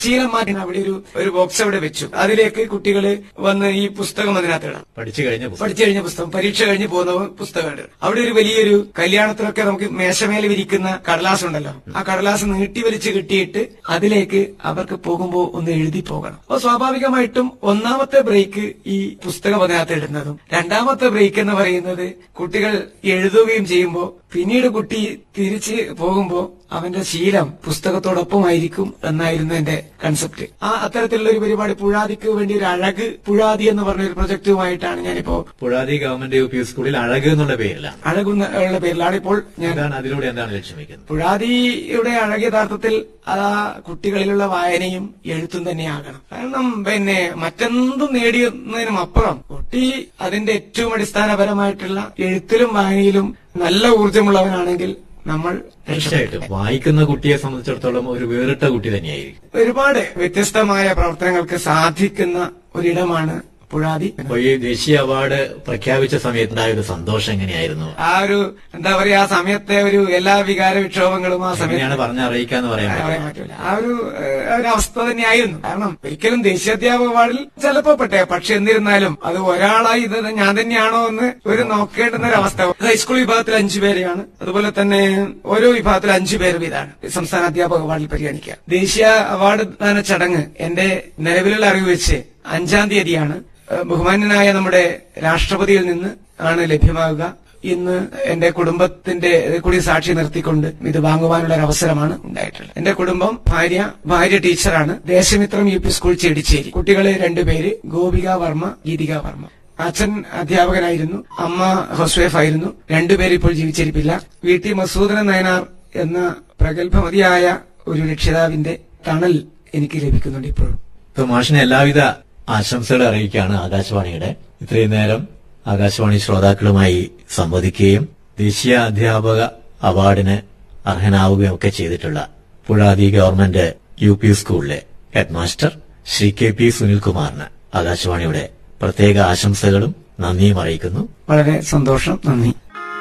ശീലം മാറ്റി അവിടെ ഒരു ഒരു ബോക്സ് അവിടെ വെച്ചു അതിലേക്ക് കുട്ടികൾ വന്ന് ഈ പുസ്തകം അതിനകത്ത് ഇടാം പഠിച്ചു കഴിഞ്ഞ പുസ്തകം പഠിച്ചു കഴിഞ്ഞ പുസ്തകം പരീക്ഷ കഴിഞ്ഞ് പോകുന്ന പുസ്തകമുണ്ട് അവിടെ ഒരു വലിയൊരു കല്യാണത്തിലൊക്കെ നമുക്ക് മേശമേൽ വിരിക്കുന്ന കടലാസ് ഉണ്ടല്ലോ ആ കടലാസ് നീട്ടി വലിച്ച് കിട്ടിയിട്ട് അതിലേക്ക് അവർക്ക് പോകുമ്പോൾ ഒന്ന് എഴുതി പോകണം അപ്പൊ സ്വാഭാവികമായിട്ടും ഒന്നാമത്തെ ബ്രേക്ക് ഈ പുസ്തകം അതിനകത്ത് ഇടുന്നതും രണ്ടാമത്തെ ബ്രേക്ക് എന്ന് പറയുന്നത് കുട്ടികൾ എഴുതുകയും ചെയ്യുമ്പോൾ പിന്നീട് കുട്ടി തിരിച്ച് പോകുമ്പോൾ അവന്റെ ശീലം പുസ്തകത്തോടൊപ്പമായിരിക്കും എന്നായിരുന്നു എന്റെ കൺസെപ്റ്റ് ആ അത്തരത്തിലുള്ള ഒരു പരിപാടി പുഴാതിക്ക് വേണ്ടി ഒരു അഴക് പുഴാതി എന്ന് പറഞ്ഞ ഒരു പ്രൊജക്റ്റുമായിട്ടാണ് ഞാനിപ്പോ പുഴാതി ഗവൺമെന്റ് യു പി സ്കൂളിൽ അഴക് എന്നുള്ള പേരിലാണ് അഴകുന്ന ഉള്ള പേരിലാണ് ഇപ്പോൾ ഞാൻ എന്താണ് അതിലൂടെ എന്താണ് ലക്ഷ്യം വെക്കുന്നത് പുഴാതിയുടെ അഴക് യഥാർത്ഥത്തിൽ അത് ആ കുട്ടികളിലുള്ള വായനയും എഴുത്തും തന്നെയാകണം കാരണം പിന്നെ മറ്റെന്തും നേടിയതിനും അപ്പുറം കുട്ടി അതിന്റെ ഏറ്റവും അടിസ്ഥാനപരമായിട്ടുള്ള എഴുത്തിലും വായനയിലും നല്ല ഊർജമുള്ളവനാണെങ്കിൽ നമ്മൾ തീർച്ചയായിട്ടും വായിക്കുന്ന കുട്ടിയെ സംബന്ധിച്ചിടത്തോളം ഒരു വേറിട്ട കുട്ടി തന്നെയായിരിക്കും ഒരുപാട് വ്യത്യസ്തമായ പ്രവർത്തനങ്ങൾക്ക് സാധിക്കുന്ന ഒരിടമാണ് പുഴാതി അപ്പൊ ഈ ദേശീയ അവാർഡ് പ്രഖ്യാപിച്ച സമയത്തുണ്ടായ ഒരു സന്തോഷം എങ്ങനെയായിരുന്നു ആ ഒരു എന്താ പറയാ ആ സമയത്തെ ഒരു എല്ലാ വികാര വിക്ഷോഭങ്ങളും ആ സമയത്ത് എങ്ങനെയാണ് പറഞ്ഞറിയിക്കാന്ന് പറയാൻ പറയാൻ പറ്റും പറ്റൂല ആ ഒരു ഏഹ്, ഒരു അവസ്ഥ തന്നെയായിരുന്നു കാരണം ഒരിക്കലും ദേശീയാധ്യാപക അവാർഡിൽ ചിലപ്പോ പെട്ടെ പക്ഷെ എന്നിരുന്നാലും അത് ഒരാളായി ഇത് ഞാൻ തന്നെയാണോ എന്ന് ഒരു നോക്കേണ്ടുന്ന ഒരു അവസ്ഥ ഹൈസ്കൂൾ വിഭാഗത്തിൽ അഞ്ചു പേരെയാണ് അതുപോലെ തന്നെ ഓരോ വിഭാഗത്തിൽ അഞ്ചു പേര് വീതാണ് സംസ്ഥാന അധ്യാപക അവാർഡിൽ പരിഗണിക്കുക ദേശീയ അവാർഡ് ദാന ചടങ്ങ് എന്റെ നിലവിലുള്ള അറിവ് വെച്ച് അഞ്ചാം തീയതിയാണ് ഏഹ്, ബഹുമാന്യനായ നമ്മുടെ രാഷ്ട്രപതിയിൽ നിന്ന് ആണ് ലഭ്യമാകുക ഇന്ന് എന്റെ കുടുംബത്തിന്റെ കൂടി സാക്ഷി നിർത്തിക്കൊണ്ട് ഇത് വാങ്ങുവാനുള്ള ഒരു അവസരമാണ് ഉണ്ടായിട്ടുള്ളത് എന്റെ കുടുംബം ഭാര്യ ഭാര്യ ടീച്ചറാണ് Deshamithram U P school Chedicheri കുട്ടികളെ രണ്ടുപേര് ഗോപിക വർമ്മ ഗീതിക വർമ്മ അച്ഛൻ അധ്യാപകനായിരുന്നു അമ്മ ഹൗസ് വൈഫ് ആയിരുന്നു രണ്ടുപേരും ഇപ്പോൾ ജീവിച്ചിരിപ്പില്ല വി ടി മസൂദന നയനാർ എന്ന പ്രഗത്ഭമതിയായ ഒരു രക്ഷിതാവിന്റെ തണൽ എനിക്ക് ലഭിക്കുന്നുണ്ട് ഇപ്പോഴും ഇപ്പൊ മാഷിന് എല്ലാവിധ ആശംസകൾ അറിയിക്കുകയാണ് ആകാശവാണിയുടെ ഇത്രയും നേരം ആകാശവാണി ശ്രോതാക്കളുമായി സംവദിക്കുകയും ദേശീയ അധ്യാപക അവാർഡിന് അർഹനാവുകയും ഒക്കെ ചെയ്തിട്ടുള്ള പുഴാതി ഗവൺമെന്റ് യു പി സ്കൂളിലെ head master Shri K P സുനിൽകുമാറിന് ആകാശവാണിയുടെ പ്രത്യേക ആശംസകളും നന്ദിയും അറിയിക്കുന്നു വളരെ സന്തോഷം നന്ദി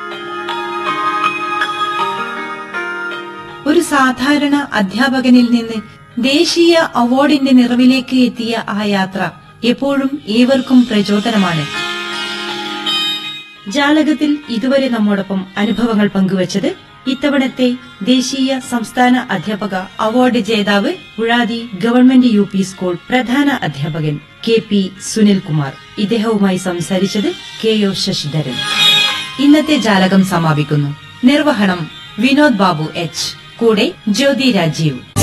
ഒരു സാധാരണ അധ്യാപകനിൽ നിന്ന് ദേശീയ അവാർഡിന്റെ നിറവിലേക്ക് എത്തിയ ആ യാത്ര എപ്പോഴും ഏവർക്കും പ്രചോദനമാണ് ജാലകത്തിൽ ഇതുവരെ നമ്മോടൊപ്പം അനുഭവങ്ങൾ പങ്കുവച്ചത് ഇത്തവണത്തെ ദേശീയ സംസ്ഥാന അധ്യാപക അവാർഡ് ജേതാവ് ഉഴാതി ഗവൺമെന്റ് യു പി സ്കൂൾ പ്രധാന അധ്യാപകൻ കെ പി സുനിൽകുമാർ ഇദ്ദേഹവുമായി സംസാരിച്ചത് കെ ഒ ശശിധരൻ ഇന്നത്തെ ജാലകം സമാപിക്കുന്നു നിർവഹണം വിനോദ് ബാബു എച്ച് കൂടെ ജ്യോതി രാജീവ്